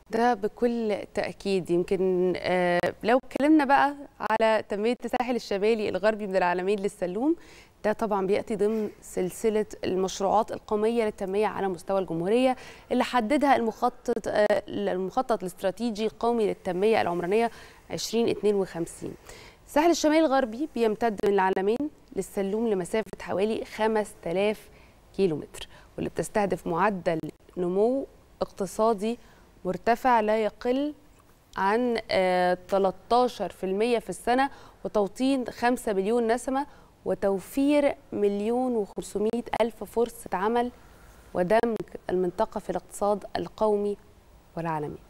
ده بكل تأكيد يمكن آه، لو اتكلمنا بقى على تنمية الساحل الشمالي الغربي من العالمين للسلوم ده طبعا بيأتي ضمن سلسلة المشروعات القومية للتنمية على مستوى الجمهورية اللي حددها المخطط آه، المخطط الاستراتيجي القومي للتنمية العمرانية 2052 الساحل الشمالي الغربي بيمتد من العالمين للسلوم لمسافة حوالي 5000 كيلومتر واللي بتستهدف معدل نمو اقتصادي مرتفع لا يقل عن 13% في السنة وتوطين 5 مليون نسمة وتوفير مليون و500 ألف فرصة عمل ودمج المنطقة في الاقتصاد القومي والعالمي